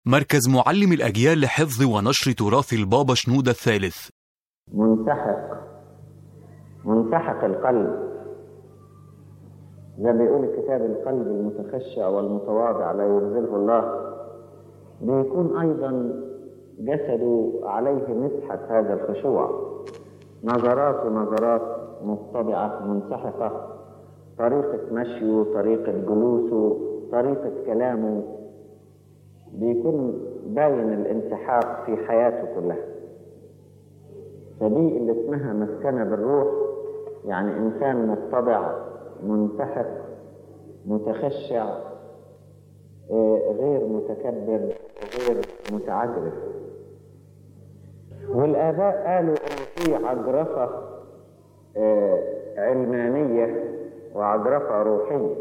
مركز معلم الأجيال لحفظ ونشر تراث البابا شنودة الثالث منسحق منسحق القلب زي ما بيقول الكتاب القلب المتخشع والمتواضع لا يرزله الله بيكون أيضا جسده عليه مسحة هذا الخشوع نظرات نظرات مطبعة منسحقة طريقة مشيه طريقة جلوسه طريقة كلامه بيكون باين الانسحاق في حياته كلها فدي اللي اسمها مسكنة بالروح يعني إنسان مطبع منسحق متخشع غير متكبر غير متعجرف والآباء قالوا إن في عجرفة علمانية وعجرفة روحية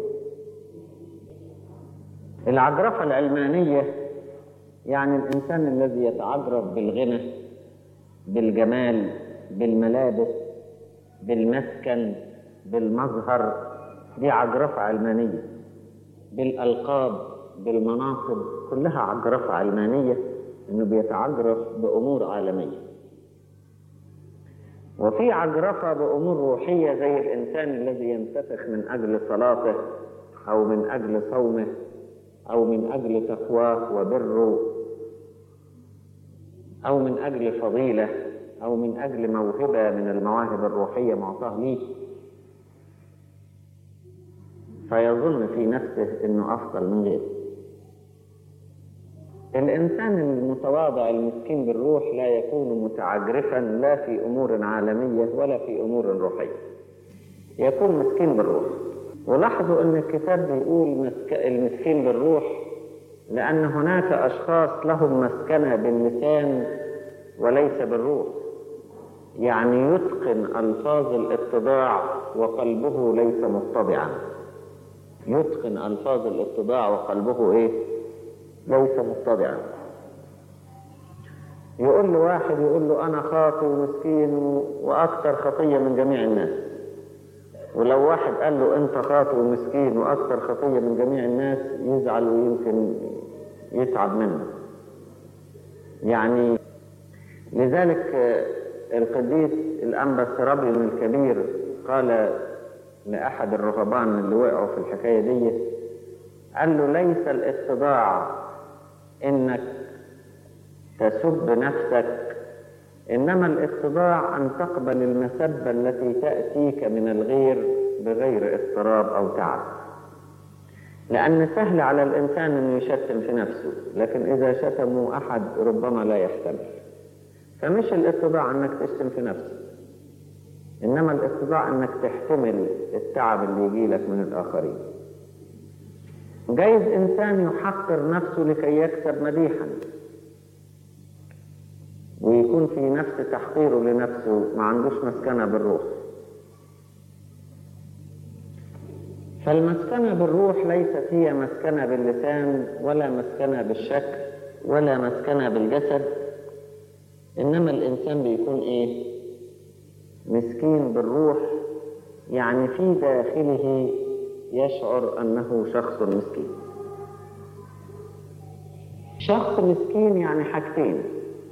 العجرفة العلمانية يعني الإنسان الذي يتعجرف بالغنى بالجمال بالملابس بالمسكن بالمظهر دي عجرفة علمانية بالألقاب بالمناصب كلها عجرفة علمانية إنه بيتعجرف بأمور عالمية وفي عجرفة بأمور روحية زي الإنسان الذي ينتفخ من أجل صلاته أو من أجل صومه أو من أجل تقواه وبره أو من أجل فضيلة أو من أجل موهبة من المواهب الروحية معطاه ليه فيظن في نفسه أنه أفضل من غيره الإنسان المتواضع المسكين بالروح لا يكون متعجرفا لا في أمور عالمية ولا في أمور روحية يكون مسكين بالروح ولاحظوا أن الكتاب بيقول المسكين بالروح لأن هناك أشخاص لهم مسكنة باللسان وليس بالروح يعني يتقن ألفاظ الاتضاع وقلبه ليس متضعا يتقن ألفاظ الاتضاع وقلبه إيه؟ ليس متضعا يقول له واحد يقول له أنا خاطي ومسكين وأكثر خطية من جميع الناس ولو واحد قال له أنت خاطي ومسكين وأكثر خطية من جميع الناس يزعل ويمكن يتعب منه يعني لذلك القديس الأنبا السرابيون الكبير قال لأحد الرهبان اللي وقعوا في الحكاية دي قال له ليس الاتضاع إنك تسب نفسك إنما الاتضاع أن تقبل المسبة التي تأتيك من الغير بغير اضطراب أو تعب لأن سهل على الإنسان أن يشتم في نفسه لكن إذا شتموا أحد ربما لا يحتمل فمش الاتضاع أنك تشتم في نفسك إنما الاتضاع أنك تحتمل التعب اللي يجي لك من الآخرين جايز إنسان يحقر نفسه لكي يكسب مديحا ويكون في نفس تحقيره لنفسه ما عندوش مسكنة بالروح فالمسكنة بالروح ليست هي مسكنة باللسان ولا مسكنة بالشكل ولا مسكنة بالجسد إنما الإنسان بيكون إيه مسكين بالروح يعني في داخله يشعر أنه شخص مسكين شخص مسكين يعني حاجتين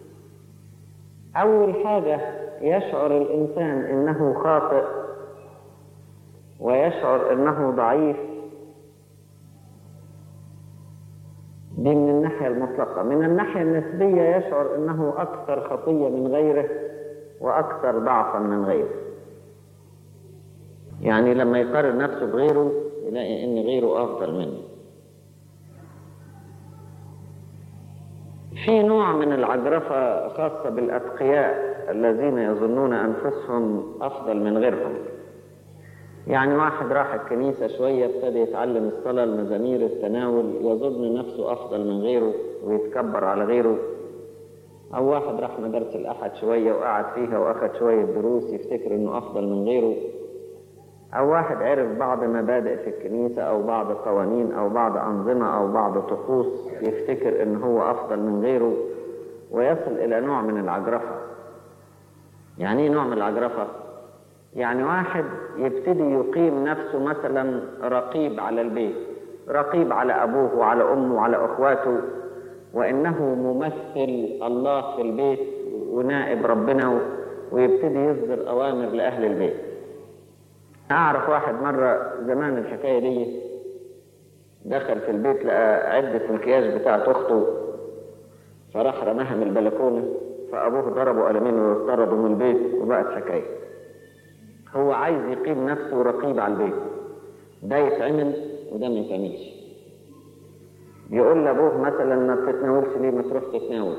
أول حاجة يشعر الإنسان أنه خاطئ ويشعر أنه ضعيف دي من الناحية المطلقة من الناحية النسبية يشعر أنه أكثر خطية من غيره وأكثر ضعفا من غيره يعني لما يقارن نفسه بغيره يلاقي أن غيره أفضل منه في نوع من العجرفة خاصة بالأتقياء الذين يظنون أنفسهم أفضل من غيرهم يعني واحد راح الكنيسة شوية ابتدى يتعلم الصلاة المزامير التناول يظن نفسه أفضل من غيره ويتكبر على غيره أو واحد راح مدرسة الأحد شوية وقعد فيها وأخذ شوية دروس يفتكر إنه أفضل من غيره أو واحد عرف بعض مبادئ في الكنيسة أو بعض قوانين أو بعض أنظمة أو بعض طقوس يفتكر إن هو أفضل من غيره ويصل إلى نوع من العجرفة يعني إيه نوع من العجرفة؟ يعني واحد يبتدي يقيم نفسه مثلا رقيب على البيت رقيب على أبوه وعلى أمه وعلى أخواته وإنه ممثل الله في البيت ونائب ربنا ويبتدي يصدر أوامر لأهل البيت أعرف واحد مرة زمان الحكاية دي دخل في البيت لقى عدة مكياج بتاعت أخته فراح رماها من البلكونة فأبوه ضربه قلمين وطرده من البيت وبقت حكاية هو عايز يقيم نفسه رقيب على البيت ده يتعمل وده ما يتعملش يقول لأبوه مثلا ما بتتناولش ليه ما تروح تتناول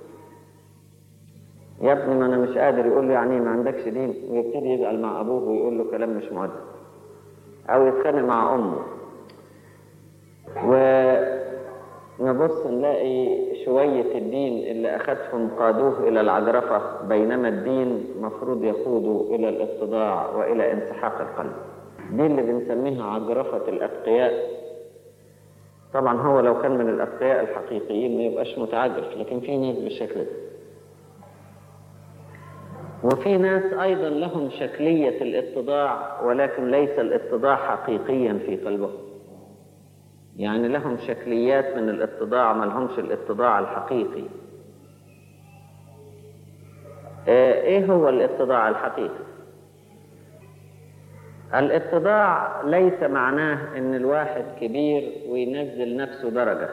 يا ابني ما انا مش قادر يقول له يعني ما عندكش دين ويبتدي يزعل مع ابوه ويقول له كلام مش مؤدب او يتخانق مع امه ونبص نلاقي شوية الدين اللي أخذهم قادوه إلى العجرفة بينما الدين مفروض يقوده إلى الاتضاع وإلى انسحاق القلب دي اللي بنسميها عجرفة الأتقياء طبعا هو لو كان من الأتقياء الحقيقيين ما يبقاش متعجرف لكن في ناس بالشكل ده وفي ناس أيضا لهم شكلية الاتضاع ولكن ليس الاتضاع حقيقيا في قلبهم يعني لهم شكليات من الاتضاع ما لهمش الاتضاع الحقيقي ايه هو الاتضاع الحقيقي الاتضاع ليس معناه ان الواحد كبير وينزل نفسه درجة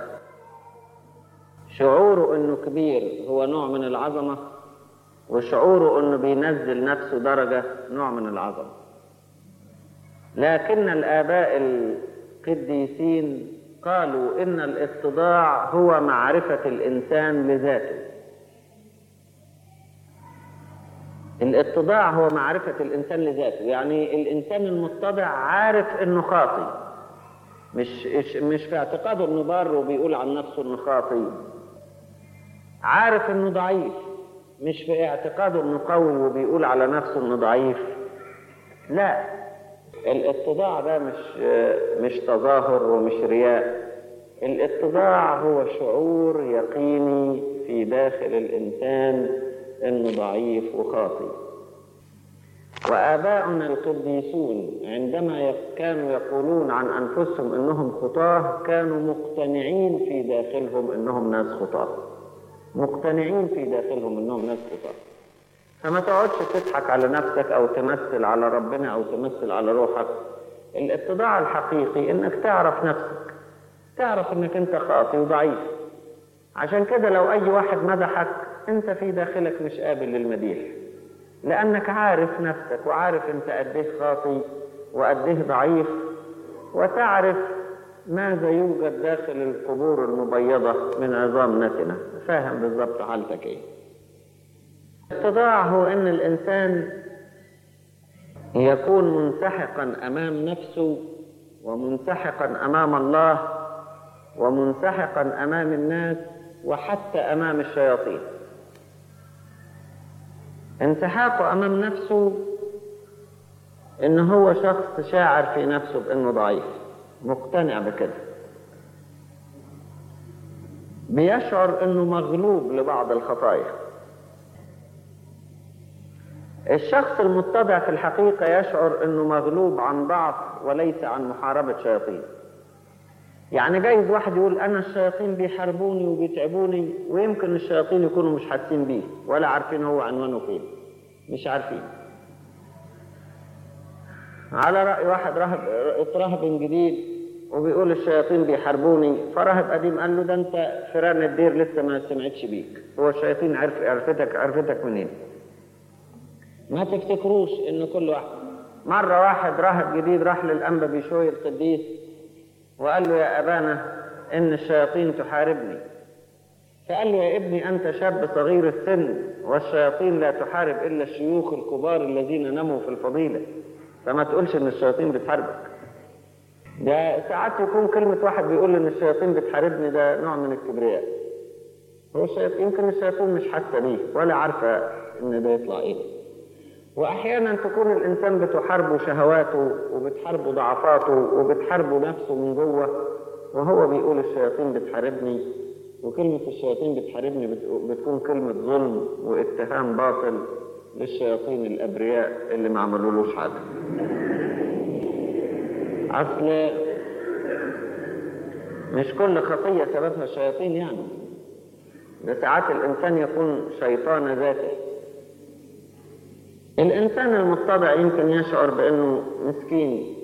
شعوره انه كبير هو نوع من العظمة وشعوره انه بينزل نفسه درجة نوع من العظمة لكن الآباء القديسين قالوا إن الاتضاع هو معرفة الإنسان لذاته الاتضاع هو معرفة الإنسان لذاته يعني الإنسان المتضع عارف إنه خاطي مش مش في اعتقاده إنه بار وبيقول عن نفسه إنه خاطي عارف إنه ضعيف مش في اعتقاده إنه قوي وبيقول على نفسه إنه ضعيف لا الاتضاع ده مش مش تظاهر ومش رياء الاتضاع هو شعور يقيني في داخل الانسان انه ضعيف وخاطي واباؤنا القديسون عندما كانوا يقولون عن انفسهم انهم خطاه كانوا مقتنعين في داخلهم انهم ناس خطاه مقتنعين في داخلهم انهم ناس خطاه فما تقعدش تضحك على نفسك او تمثل على ربنا او تمثل على روحك الاتضاع الحقيقي انك تعرف نفسك تعرف انك انت خاطي وضعيف عشان كده لو اي واحد مدحك انت في داخلك مش قابل للمديح لانك عارف نفسك وعارف انت قد ايه خاطي وقد ايه ضعيف وتعرف ماذا يوجد داخل القبور المبيضة من عظام نتنة فاهم بالظبط حالتك ايه الاتضاع هو ان الانسان يكون منسحقا امام نفسه ومنسحقا امام الله ومنسحقا امام الناس وحتى امام الشياطين انسحاقه امام نفسه ان هو شخص شاعر في نفسه بانه ضعيف مقتنع بكده بيشعر انه مغلوب لبعض الخطايا الشخص المتضع في الحقيقة يشعر انه مغلوب عن ضعف وليس عن محاربة شياطين يعني جايز واحد يقول انا الشياطين بيحاربوني وبيتعبوني ويمكن الشياطين يكونوا مش حاسين بيه ولا عارفين هو عنوانه فين مش عارفين على رأي واحد راهب اتراهب جديد وبيقول الشياطين بيحاربوني فراهب قديم قال له ده انت فيران الدير لسه ما سمعتش بيك هو الشياطين عرف عرفتك عرفتك منين ما تفتكروش ان كل واحد مرة واحد راهب جديد راح للأنبا بشوي القديس وقال له يا أبانا إن الشياطين تحاربني فقال له يا ابني أنت شاب صغير السن والشياطين لا تحارب إلا الشيوخ الكبار الذين نموا في الفضيلة فما تقولش إن الشياطين بتحاربك ده ساعات يكون كلمة واحد بيقول إن الشياطين بتحاربني ده نوع من الكبرياء هو الشياطين يمكن الشياطين مش حاسة بيه ولا عارفة إن ده يطلع إيه واحيانا تكون الانسان بتحاربه شهواته وبتحاربه ضعفاته وبتحاربه نفسه من جوه وهو بيقول الشياطين بتحاربني وكلمة الشياطين بتحاربني بتكون كلمة ظلم واتهام باطل للشياطين الأبرياء اللي ما عملولوش حاجة. أصل مش كل خطية سببها الشياطين يعني ده ساعات الإنسان يكون شيطان ذاته الإنسان المتضع يمكن يشعر بأنه مسكين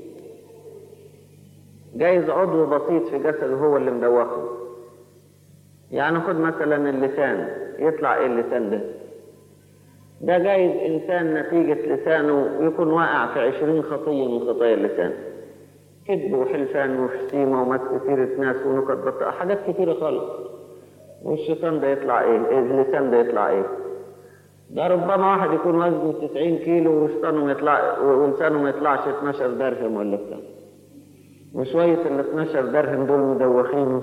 جايز عضو بسيط في جسده هو اللي مدوخه يعني خد مثلا اللسان يطلع ايه اللسان ده ده جايز انسان نتيجة لسانه يكون واقع في عشرين خطية من خطايا اللسان كذب وحلفان وشتيمة ومسك سيرة ناس ونكت بطاقة حاجات كتيرة خالص والشيطان ده يطلع ايه اللسان ده يطلع ايه ده ربما واحد يكون وزنه 90 كيلو وشيطانه ما يطلع ولسانه ما يطلعش 12 درهم ولا بتاع وشوية ال 12 درهم دول مدوخينه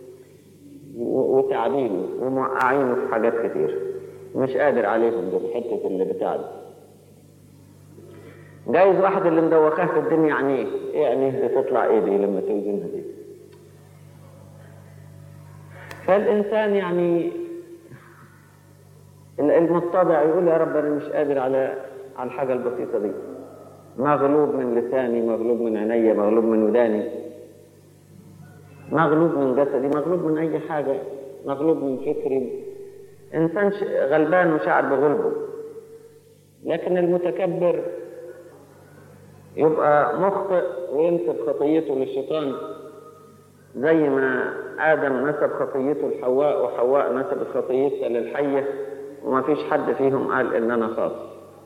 وتعبينه وموقعينه في حاجات كتير مش قادر عليهم دول حتة اللي بتاع ده جايز واحد اللي مدوخاه في الدنيا عينيه ايه عينيه بتطلع ايه دي لما توزنها دي فالإنسان يعني المتضع يقول يا رب أنا مش قادر على على الحاجة البسيطة دي مغلوب من لساني مغلوب من عيني مغلوب من وداني مغلوب من جسدي مغلوب من أي حاجة مغلوب من فكري إنسان غلبان وشعر بغلبه لكن المتكبر يبقى مخطئ وينسب خطيته للشيطان زي ما آدم نسب خطيته لحواء وحواء نسبت خطيتها للحية وما فيش حد فيهم قال إن أنا خاطئ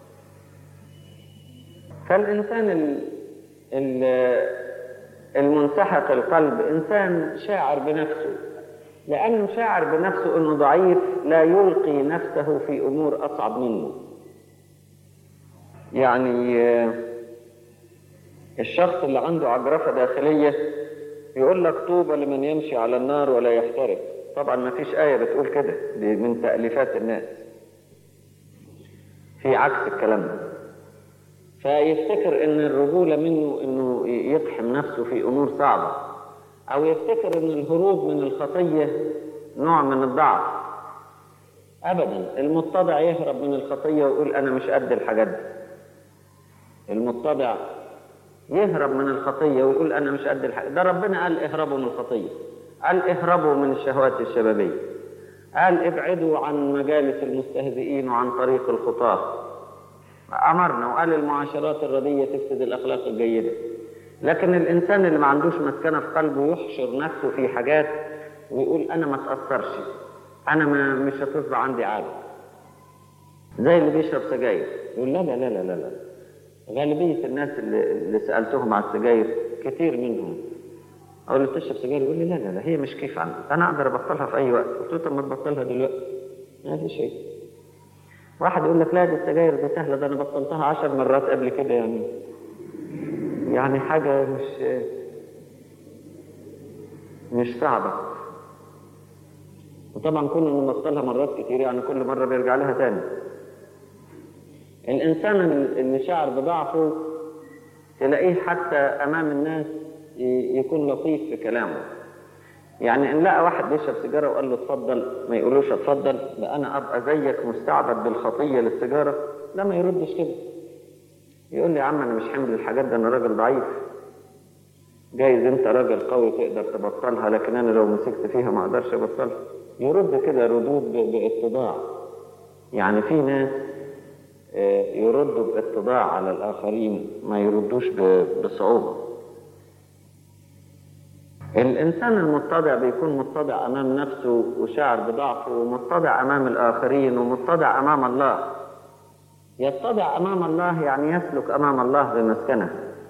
فالإنسان ال ال المنسحق القلب إنسان شاعر بنفسه لأنه شاعر بنفسه أنه ضعيف لا يلقي نفسه في أمور أصعب منه يعني الشخص اللي عنده عجرفة داخلية يقول لك طوبى لمن يمشي على النار ولا يحترق طبعا ما فيش آية بتقول كده دي من تأليفات الناس في عكس الكلام ده فيفتكر ان الرجولة منه انه يقحم نفسه في امور صعبة او يفتكر ان الهروب من الخطية نوع من الضعف ابدا المتضع يهرب من الخطية ويقول انا مش قد الحاجات دي المتضع يهرب من الخطية ويقول انا مش قد الحاجات ده ربنا قال اهربوا من الخطية قال اهربوا من الشهوات الشبابية قال ابعدوا عن مجالس المستهزئين وعن طريق الخطاه أمرنا وقال المعاشرات الردية تفسد الأخلاق الجيدة لكن الإنسان اللي ما عندوش مسكنة في قلبه يحشر نفسه في حاجات ويقول أنا ما تأثرش أنا ما مش هتصبح عندي عادة زي اللي بيشرب سجاير يقول لا لا لا لا لا, لا. غالبية الناس اللي, اللي سألتهم على السجاير كثير منهم أقول له تشرب سجاير يقول لي لا لا لا هي مش كيف عندي أنا أقدر أبطلها في أي وقت قلت له طب ما تبطلها دلوقتي ما في شيء واحد يقول لك لا دي السجاير دي سهلة ده أنا بطلتها عشر مرات قبل كده يعني يعني حاجة مش مش صعبة وطبعا كل انه بطلها مرات كتير يعني كل مرة بيرجع لها تاني الإنسان اللي شعر بضعفه تلاقيه حتى أمام الناس يكون لطيف في كلامه يعني ان لقى واحد بيشرب سيجاره وقال له اتفضل ما يقولوش اتفضل ده انا ابقى زيك مستعبد بالخطيه للسيجاره لا ما يردش كده يقول لي يا عم انا مش حمل الحاجات ده انا راجل ضعيف جايز انت راجل قوي تقدر تبطلها لكن انا لو مسكت فيها ما اقدرش ابطلها يرد كده ردود باتضاع يعني في ناس يردوا باتضاع على الاخرين ما يردوش بصعوبه الإنسان المتضع بيكون متضع أمام نفسه وشاعر بضعفه ومتضع أمام الآخرين ومتضع أمام الله يتضع أمام الله يعني يسلك أمام الله بمسكنه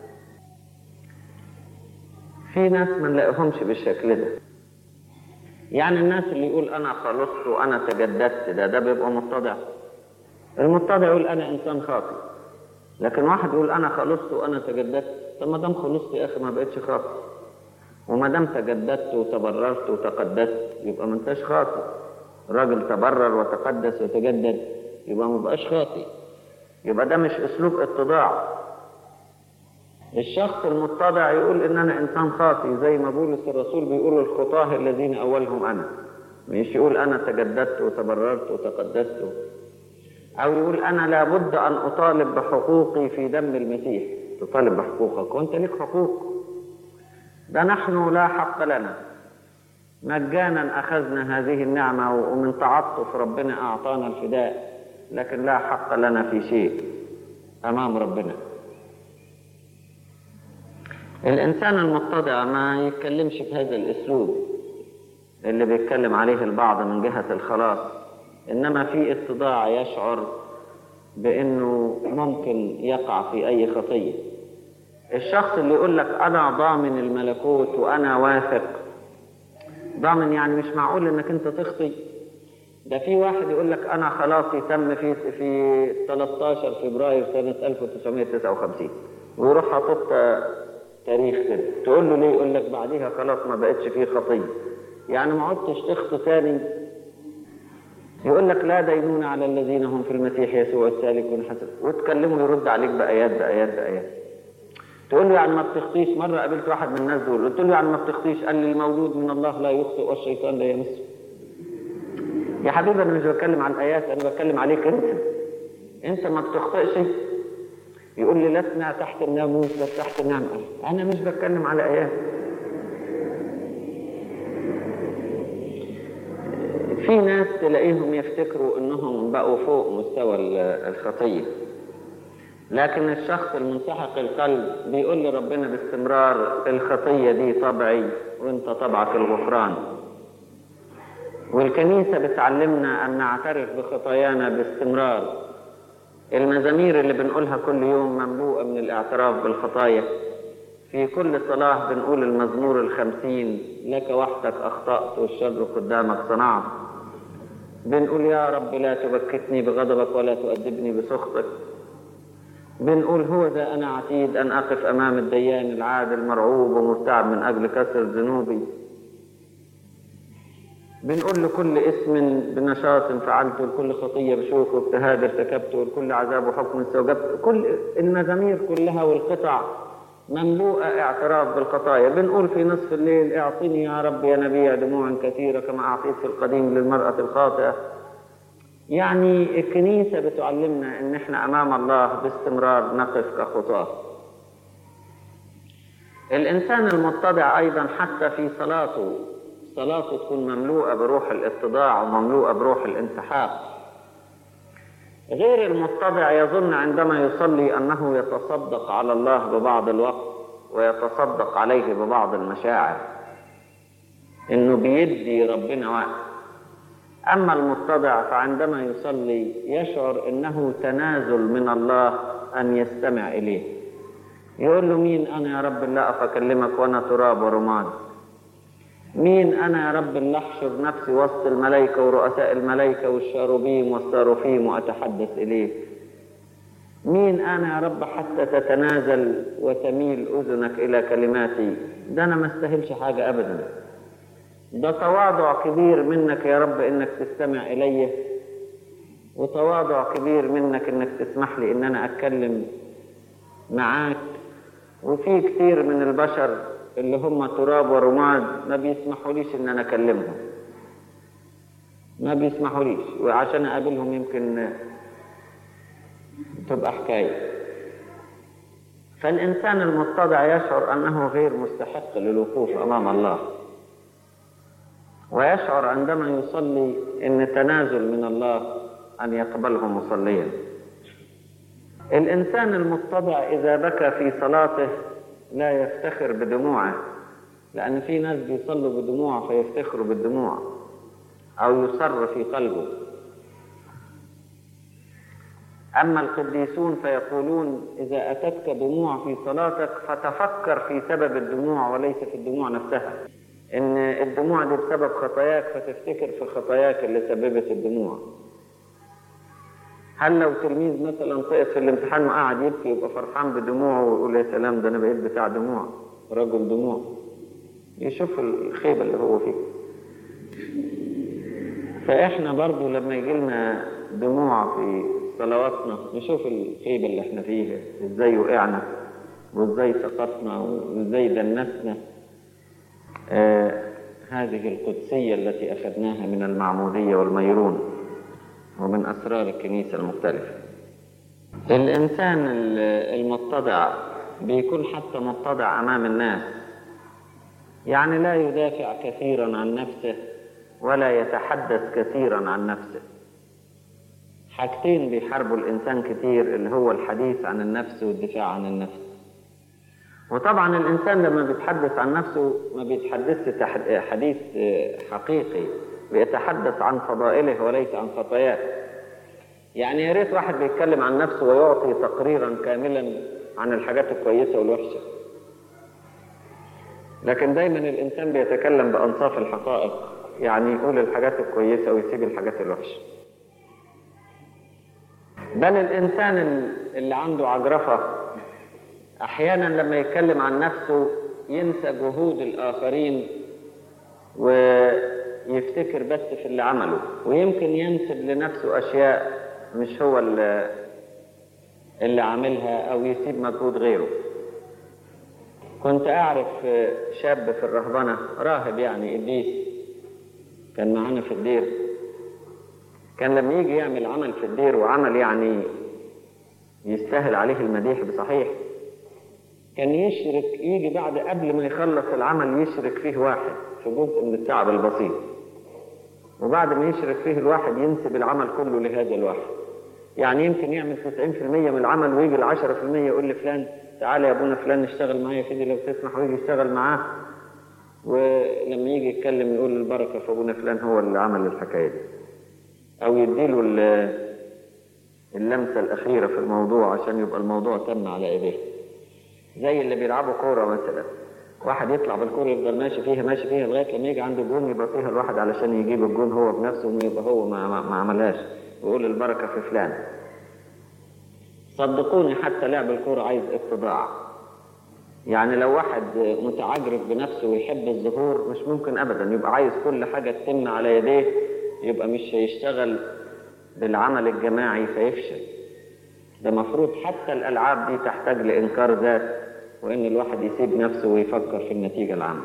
في ناس ما نلاقيهمش بالشكل ده يعني الناس اللي يقول أنا خلصت وأنا تجددت ده ده بيبقى متضع المتضع يقول أنا إنسان خاطئ لكن واحد يقول أنا خلصت وأنا تجددت طب ما دام خلصت يا أخي ما بقتش خاطئ وما دام تجددت وتبررت وتقدست يبقى ما انتش خاطئ راجل تبرر وتقدس وتجدد يبقى ما بقاش خاطئ يبقى ده مش اسلوب اتضاع الشخص المتضع يقول ان انا انسان خاطئ زي ما بولس الرسول بيقول الخطاه الذين اولهم انا مش يقول انا تجددت وتبررت وتقدست او يقول انا لابد ان اطالب بحقوقي في دم المسيح تطالب بحقوقك وانت ليك حقوق ده نحن لا حق لنا مجانا أخذنا هذه النعمة ومن تعطف ربنا أعطانا الفداء لكن لا حق لنا في شيء أمام ربنا الإنسان المتضع ما يتكلمش في هذا الأسلوب اللي بيتكلم عليه البعض من جهة الخلاص إنما في اتضاع يشعر بأنه ممكن يقع في أي خطية الشخص اللي يقول لك أنا ضامن الملكوت وأنا واثق ضامن يعني مش معقول إنك أنت تخطي ده في واحد يقول لك أنا خلاصي تم في في 13 فبراير سنة 1959 ويروح حاطط تاريخ كده تقول له ليه يقول لك بعديها خلاص ما بقتش فيه خطية يعني ما عدتش تخطي تاني يقول لك لا دينون على الذين هم في المسيح يسوع السالكون حسب وتكلمه يرد عليك بآيات بآيات بآيات تقول له يعني ما بتخطيش مرة قابلت واحد من الناس دول قلت له يعني ما بتخطيش قال لي المولود من الله لا يخطئ والشيطان لا يمسه يا حبيبي انا مش بتكلم عن الايات انا بتكلم عليك انت انت ما بتخطئش يقول لي لسنا تحت الناموس بس تحت النعمة انا مش بتكلم على ايات في ناس تلاقيهم يفتكروا انهم بقوا فوق مستوى الخطيه لكن الشخص المنسحق القلب بيقول لربنا باستمرار الخطيه دي طبعي وانت طبعك الغفران والكنيسه بتعلمنا ان نعترف بخطايانا باستمرار المزامير اللي بنقولها كل يوم مملوءه من الاعتراف بالخطايا في كل صلاة بنقول المزمور الخمسين لك وحدك أخطأت والشر قدامك صنعت بنقول يا رب لا تبكتني بغضبك ولا تؤدبني بسخطك بنقول هو ذا أنا عتيد أن أقف أمام الديان العادل مرعوب ومرتعب من أجل كسر ذنوبي بنقول لكل اسم بنشاط فعلته لكل خطية بشوك واجتهاد ارتكبته ولكل عذاب وحكم استوجبته كل المزامير كلها والقطع مملوءة اعتراف بالخطايا بنقول في نصف الليل اعطني يا رب يا نبي دموع كثيرة كما أعطيت في القديم للمرأة الخاطئة يعني الكنيسة بتعلمنا ان احنا امام الله باستمرار نقف كخطاة الانسان المتضع ايضا حتى في صلاته صلاته تكون مملوءة بروح الاتضاع ومملوءة بروح الانسحاق غير المتضع يظن عندما يصلي انه يتصدق على الله ببعض الوقت ويتصدق عليه ببعض المشاعر انه بيدي ربنا وقت اما المتضع فعندما يصلي يشعر انه تنازل من الله ان يستمع اليه يقول له مين انا يا رب اللي اقف اكلمك وانا تراب ورماد مين انا يا رب اللي احشر نفسي وسط الملائكه ورؤساء الملائكه والشاروبيم والصاروفيم واتحدث اليك مين انا يا رب حتى تتنازل وتميل اذنك الى كلماتي ده انا ما استاهلش حاجه ابدا ده تواضع كبير منك يا رب انك تستمع الي وتواضع كبير منك انك تسمح لي ان انا اتكلم معاك وفي كثير من البشر اللي هم تراب ورماد ما بيسمحوليش ان انا اكلمهم ما بيسمحوليش وعشان اقابلهم يمكن تبقى حكايه فالانسان المتضع يشعر انه غير مستحق للوقوف امام الله ويشعر عندما يصلي ان تنازل من الله ان يقبله مصليا الانسان المتضع اذا بكى في صلاته لا يفتخر بدموعه لان في ناس بيصلوا بدموع فيفتخروا بالدموع او يصر في قلبه اما القديسون فيقولون اذا اتتك دموع في صلاتك فتفكر في سبب الدموع وليس في الدموع نفسها ان الدموع دي بسبب خطاياك فتفتكر في خطاياك اللي سببت الدموع هل لو تلميذ مثلا سقط في الامتحان وقعد يبكي يبقى فرحان بدموعه ويقول يا سلام ده انا بقيت بتاع دموع رجل دموع يشوف الخيبه اللي هو فيها فاحنا برضو لما يجي لنا دموع في صلواتنا نشوف الخيبه اللي احنا فيها ازاي وقعنا وازاي سقطنا وازاي دنسنا آه هذه القدسية التي أخذناها من المعمودية والميرون ومن أسرار الكنيسة المختلفة الإنسان المتضع بيكون حتى متضع أمام الناس يعني لا يدافع كثيرا عن نفسه ولا يتحدث كثيرا عن نفسه حاجتين بيحاربوا الإنسان كتير اللي هو الحديث عن النفس والدفاع عن النفس وطبعا الإنسان لما بيتحدث عن نفسه ما بيتحدثش حديث حقيقي بيتحدث عن فضائله وليس عن خطاياه يعني يا ريت واحد بيتكلم عن نفسه ويعطي تقريرا كاملا عن الحاجات الكويسة والوحشة لكن دايما الإنسان بيتكلم بأنصاف الحقائق يعني يقول الحاجات الكويسة ويسيب الحاجات الوحشة بل الإنسان اللي عنده عجرفة أحيانا لما يتكلم عن نفسه ينسى جهود الآخرين ويفتكر بس في اللي عمله ويمكن ينسب لنفسه أشياء مش هو اللي, اللي عاملها أو يسيب مجهود غيره كنت أعرف شاب في الرهبنة راهب يعني إبليس كان معانا في الدير كان لما يجي يعمل عمل في الدير وعمل يعني يستاهل عليه المديح بصحيح كان يشرك يجي بعد قبل ما يخلص العمل يشرك فيه واحد في جزء من التعب البسيط وبعد ما يشرك فيه الواحد ينسب العمل كله لهذا الواحد يعني يمكن يعمل 90% من العمل ويجي ال 10% يقول لفلان تعالى يا ابونا فلان نشتغل معايا كده لو تسمح ويجي يشتغل معاه ولما يجي يتكلم يقول البركه في ابونا فلان هو اللي عمل الحكايه دي او يديله اللمسه الاخيره في الموضوع عشان يبقى الموضوع تم على ايديه زي اللي بيلعبوا كوره مثلا واحد يطلع بالكوره يفضل ماشي فيها ماشي فيها لغايه لما يجي عنده جون يبطيها الواحد علشان يجيب الجون هو بنفسه ويبقى هو ما, ما, ما عملهاش ويقول البركه في فلان صدقوني حتى لعب الكوره عايز اتضاع يعني لو واحد متعجرف بنفسه ويحب الظهور مش ممكن ابدا يبقى عايز كل حاجه تتم على يديه يبقى مش هيشتغل بالعمل الجماعي فيفشل ده مفروض حتى الالعاب دي تحتاج لانكار ذات وان الواحد يسيب نفسه ويفكر في النتيجه العامه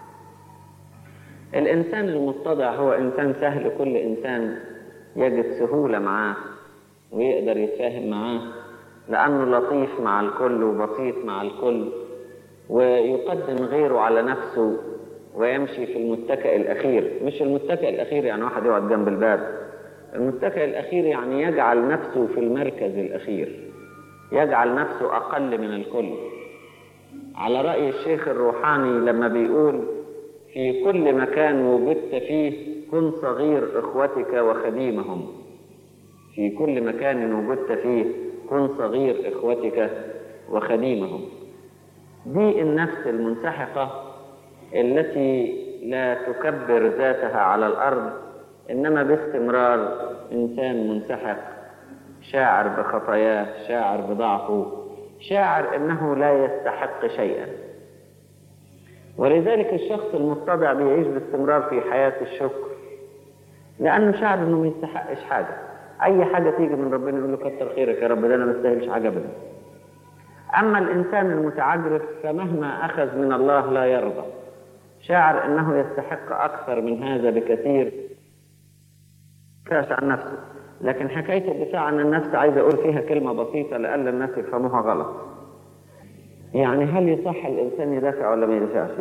الانسان المتضع هو انسان سهل كل انسان يجد سهوله معاه ويقدر يتفاهم معاه لانه لطيف مع الكل وبسيط مع الكل ويقدم غيره على نفسه ويمشي في المتكئ الأخير مش المتكئ الأخير يعني واحد يقعد جنب الباب المتكئ الأخير يعني يجعل نفسه في المركز الأخير يجعل نفسه أقل من الكل على رأي الشيخ الروحاني لما بيقول في كل مكان وجدت فيه كن صغير إخوتك وخديمهم في كل مكان وجدت فيه كن صغير إخوتك وخديمهم دي النفس المنسحقة التي لا تكبر ذاتها على الأرض إنما باستمرار إنسان منسحق شاعر بخطاياه شاعر بضعفه شاعر أنه لا يستحق شيئا ولذلك الشخص المتضع بيعيش باستمرار في حياة الشكر لأنه شاعر أنه ما يستحقش حاجة أي حاجة تيجي من ربنا يقول له كتر خيرك يا رب ده أنا ما استاهلش حاجة أبدا أما الإنسان المتعجرف فمهما أخذ من الله لا يرضى شاعر أنه يستحق أكثر من هذا بكثير كاش عن نفسه لكن حكاية الدفاع عن النفس عايز أقول فيها كلمة بسيطة لألا الناس يفهموها غلط يعني هل يصح الإنسان يدافع ولا ما يدافعش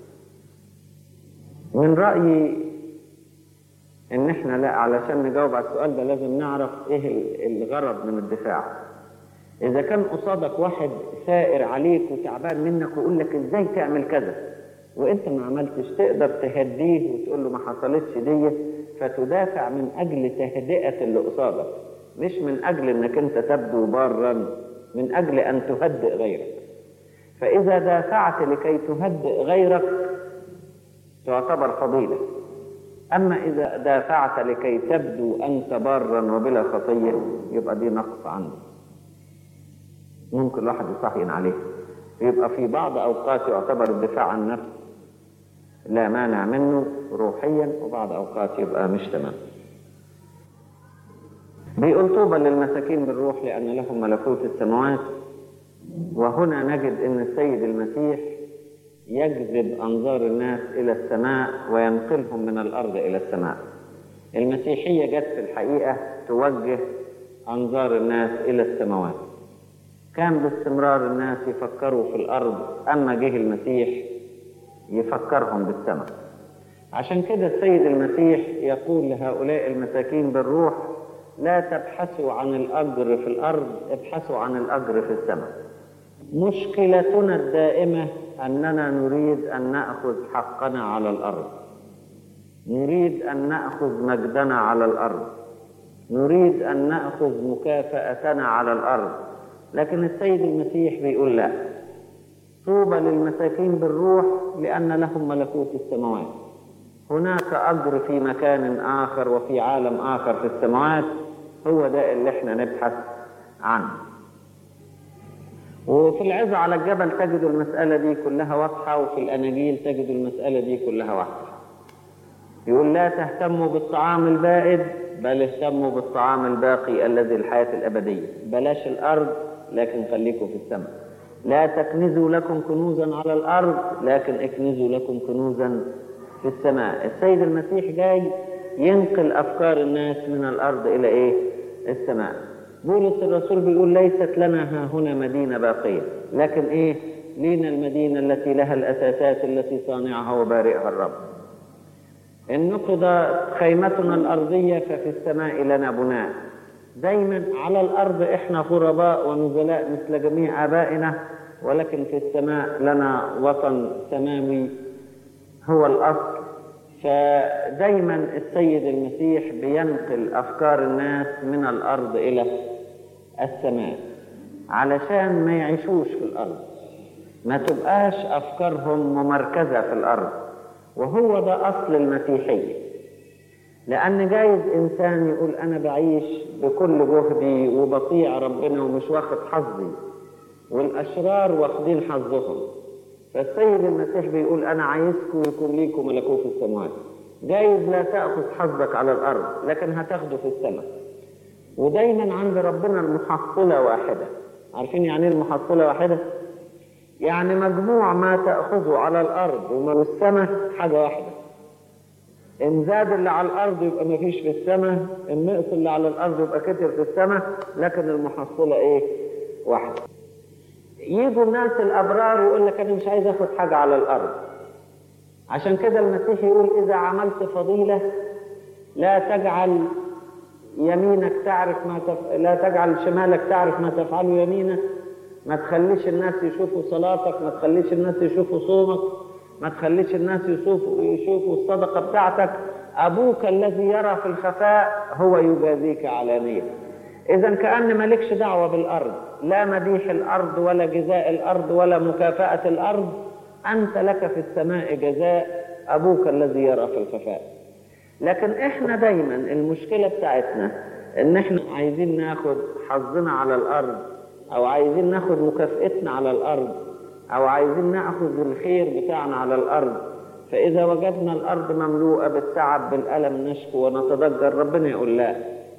من رأيي إن إحنا لا علشان نجاوب على السؤال ده لازم نعرف إيه الغرض من الدفاع إذا كان قصادك واحد ثائر عليك وتعبان منك ويقول لك إزاي تعمل كذا وأنت ما عملتش تقدر تهديه وتقول له ما حصلتش دي فتدافع من أجل تهدئة اللي قصادك مش من أجل إنك أنت تبدو بارا من أجل أن تهدئ غيرك فإذا دافعت لكي تهدئ غيرك تعتبر فضيلة أما إذا دافعت لكي تبدو أنت بارا وبلا خطية يبقى دي نقص عنك ممكن الواحد يصحين عليه يبقى في بعض أوقات يعتبر الدفاع عن النفس لا مانع منه روحيا وبعض أوقات يبقى مش تمام بيقول طوبى للمساكين بالروح لأن لهم ملكوت السماوات وهنا نجد أن السيد المسيح يجذب أنظار الناس إلى السماء وينقلهم من الأرض إلى السماء المسيحية جت في الحقيقة توجه أنظار الناس إلى السماوات كان باستمرار الناس يفكروا في الأرض أما جه المسيح يفكرهم بالسماء عشان كده السيد المسيح يقول لهؤلاء المساكين بالروح لا تبحثوا عن الأجر في الأرض ابحثوا عن الأجر في السماء مشكلتنا الدائمة أننا نريد أن نأخذ حقنا على الأرض نريد أن نأخذ مجدنا على الأرض نريد أن نأخذ مكافأتنا على الأرض لكن السيد المسيح بيقول لا طوبى للمساكين بالروح لأن لهم ملكوت السماوات هناك أجر في مكان آخر وفي عالم آخر في السماوات هو ده اللي احنا نبحث عنه وفي العظة على الجبل تجد المسألة دي كلها واضحة وفي الأناجيل تجد المسألة دي كلها واضحة يقول لا تهتموا بالطعام البائد بل اهتموا بالطعام الباقي الذي الحياة الأبدية بلاش الأرض لكن خليكم في السماء لا تكنزوا لكم كنوزا على الأرض لكن اكنزوا لكم كنوزا في السماء السيد المسيح جاي ينقل أفكار الناس من الأرض إلى إيه السماء بولس الرسول بيقول ليست لنا ها هنا مدينة باقية لكن إيه لينا المدينة التي لها الأساسات التي صانعها وبارئها الرب إن نقض خيمتنا الأرضية ففي السماء لنا بناء دايما على الأرض إحنا غرباء ونزلاء مثل جميع آبائنا ولكن في السماء لنا وطن سماوي هو الأصل فدايما السيد المسيح بينقل أفكار الناس من الأرض إلى السماء علشان ما يعيشوش في الأرض ما تبقاش أفكارهم ممركزة في الأرض وهو ده أصل المسيحية لأن جايز إنسان يقول أنا بعيش بكل جهدي وبطيع ربنا ومش واخد حظي والأشرار واخدين حظهم فالسيد المسيح بيقول أنا عايزكم يكون ليكم ملكوت السماوات جايز لا تأخذ حظك على الأرض لكن هتاخده في السماء ودايما عند ربنا المحصلة واحدة عارفين يعني ايه المحصلة واحدة؟ يعني مجموع ما تأخذه على الأرض ومن السماء حاجة واحدة إن زاد اللي على الأرض يبقى ما فيش في السماء إن نقص اللي على الأرض يبقى كتر في السماء لكن المحصلة إيه؟ واحدة يجوا الناس الأبرار يقول لك أنا مش عايز آخد حاجة على الأرض عشان كده المسيح يقول إذا عملت فضيلة لا تجعل يمينك تعرف ما تف... لا تجعل شمالك تعرف ما تفعله يمينك ما تخليش الناس يشوفوا صلاتك ما تخليش الناس يشوفوا صومك ما تخليش الناس يشوفوا يشوفوا الصدقة بتاعتك أبوك الذي يرى في الخفاء هو يجازيك علانية إذا كأن مالكش دعوة بالأرض لا مديح الأرض ولا جزاء الأرض ولا مكافأة الأرض أنت لك في السماء جزاء أبوك الذي يرى في الخفاء لكن إحنا دايما المشكلة بتاعتنا إن إحنا عايزين ناخد حظنا على الأرض أو عايزين ناخد مكافئتنا على الأرض أو عايزين ناخذ الخير بتاعنا على الأرض فإذا وجدنا الأرض مملوءة بالتعب بالألم نشكو ونتضجر ربنا يقول لا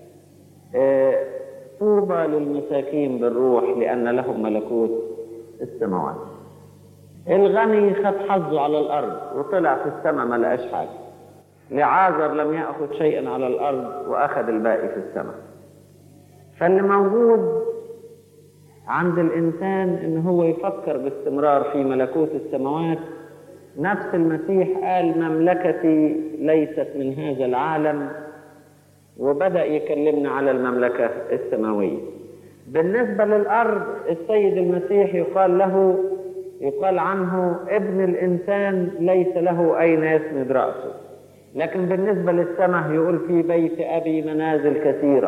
آه، طوبى للمساكين بالروح لأن لهم ملكوت السماوات الغني خد حظه على الأرض وطلع في السماء ما لقاش حاجة لعازر لم يأخذ شيئا على الأرض وأخذ الباقي في السماء فاللي موجود عند الإنسان إن هو يفكر باستمرار في ملكوت السماوات نفس المسيح قال مملكتي ليست من هذا العالم وبدأ يكلمنا على المملكة السماوية بالنسبة للأرض السيد المسيح يقال له يقال عنه ابن الإنسان ليس له أين يسند رأسه لكن بالنسبة للسماء يقول في بيت أبي منازل كثيرة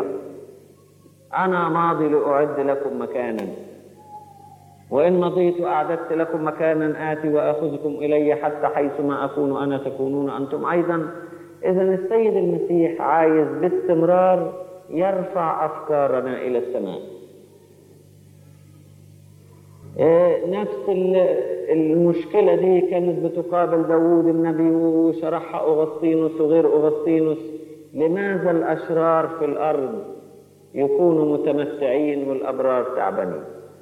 أنا ماضي لأعد لكم مكانا وإن مضيت أعددت لكم مكانا آتي وآخذكم إلي حتى حيثما أكون أنا تكونون أنتم أيضا إذا السيد المسيح عايز باستمرار يرفع أفكارنا إلى السماء إيه، نفس المشكلة دي كانت بتقابل داوود النبي وشرحها أغسطينوس وغير أغسطينوس لماذا الأشرار في الأرض يكونوا متمتعين والأبرار تعبانين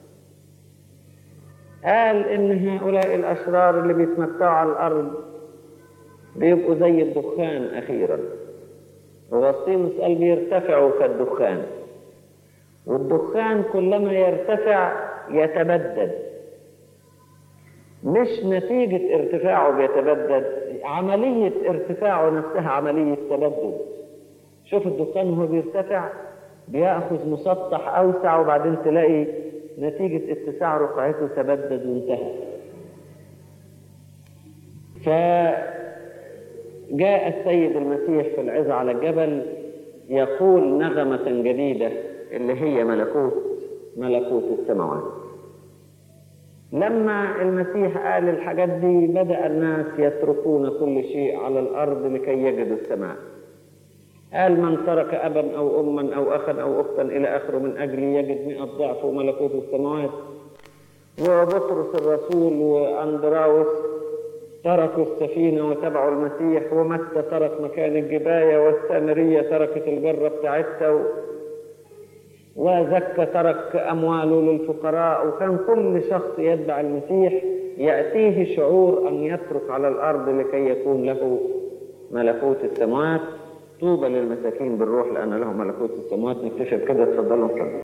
قال إن هؤلاء الأشرار اللي بيتمتعوا على الأرض بيبقوا زي الدخان أخيرا أغسطينوس قال بيرتفعوا كالدخان والدخان كلما يرتفع يتبدد مش نتيجة ارتفاعه بيتبدد عملية ارتفاعه نفسها عملية تبدد شوف الدخان وهو بيرتفع بياخذ مسطح اوسع وبعدين تلاقي نتيجة اتساع رقعته تبدد وانتهى فجاء السيد المسيح في العظة على الجبل يقول نغمة جديدة اللي هي ملكوت ملكوت السماوات لما المسيح قال الحاجات دي بدأ الناس يتركون كل شيء على الأرض لكي يجدوا السماء قال من ترك أبا أو أما أو أخا أو أختا إلى آخره من أجل يجد مئة ضعف ملكوت السماوات وبطرس الرسول وأندراوس تركوا السفينة وتبعوا المسيح ومتى ترك مكان الجباية والسامرية تركت الجرة بتاعتها وزكى ترك أمواله للفقراء وكان كل شخص يتبع المسيح يأتيه شعور أن يترك على الأرض لكي يكون له ملكوت السماوات طوبى للمساكين بالروح لأن لهم ملكوت السماوات نكتشف كده اتفضلوا نكمل